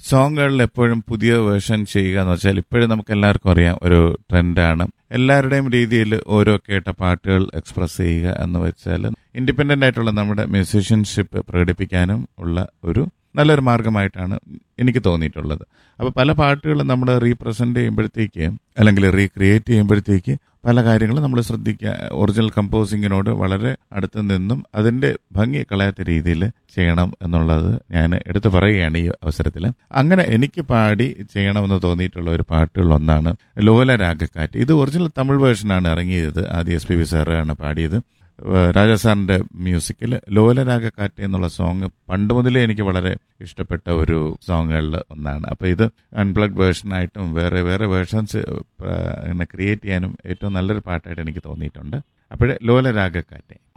സോങ്ങുകളിൽ എപ്പോഴും പുതിയ വേർഷൻ ചെയ്യുക എന്ന് വെച്ചാൽ ഇപ്പോഴും നമുക്ക് എല്ലാവർക്കും അറിയാം ഒരു ട്രെൻഡാണ് എല്ലാവരുടെയും രീതിയിൽ ഓരോ കേട്ട പാട്ടുകൾ എക്സ്പ്രസ് ചെയ്യുക എന്ന് വെച്ചാൽ ഇൻഡിപെൻഡന്റ് ആയിട്ടുള്ള നമ്മുടെ മ്യൂസീഷ്യൻഷിപ്പ് പ്രകടിപ്പിക്കാനും ഉള്ള ഒരു നല്ലൊരു മാർഗമായിട്ടാണ് എനിക്ക് തോന്നിയിട്ടുള്ളത് അപ്പോൾ പല പാട്ടുകളും നമ്മൾ റീപ്രസെന്റ് ചെയ്യുമ്പോഴത്തേക്ക് അല്ലെങ്കിൽ റീക്രിയേറ്റ് ചെയ്യുമ്പോഴത്തേക്ക് പല കാര്യങ്ങളും നമ്മൾ ശ്രദ്ധിക്കുക ഒറിജിനൽ കമ്പോസിങ്ങിനോട് വളരെ അടുത്ത് നിന്നും അതിന്റെ ഭംഗി കളയാത്ത രീതിയിൽ ചെയ്യണം എന്നുള്ളത് ഞാൻ എടുത്തു പറയുകയാണ് ഈ അവസരത്തിൽ അങ്ങനെ എനിക്ക് പാടി ചെയ്യണമെന്ന് തോന്നിയിട്ടുള്ള ഒരു പാട്ടുകൾ ഒന്നാണ് ലോല രാഗക്കാറ്റ് ഇത് ഒറിജിനൽ തമിഴ് വേർഷനാണ് ഇറങ്ങിയത് ആദ്യം എസ് പി വി സാറാണ് പാടിയത് ഏഹ് രാജാ സാറിന്റെ മ്യൂസിക്കിൽ ലോലരാഗക്കാറ്റ് എന്നുള്ള സോങ് പണ്ട് മുതലേ എനിക്ക് വളരെ ഇഷ്ടപ്പെട്ട ഒരു സോങ്ങുകളിൽ ഒന്നാണ് അപ്പോൾ ഇത് അൺപ്ലഗ് വേർഷനായിട്ടും വേറെ വേറെ വേർഷൻസ് ഇങ്ങനെ ക്രിയേറ്റ് ചെയ്യാനും ഏറ്റവും നല്ലൊരു പാട്ടായിട്ട് എനിക്ക് തോന്നിയിട്ടുണ്ട് അപ്പോഴേ ലോലരാഗക്കാറ്റ്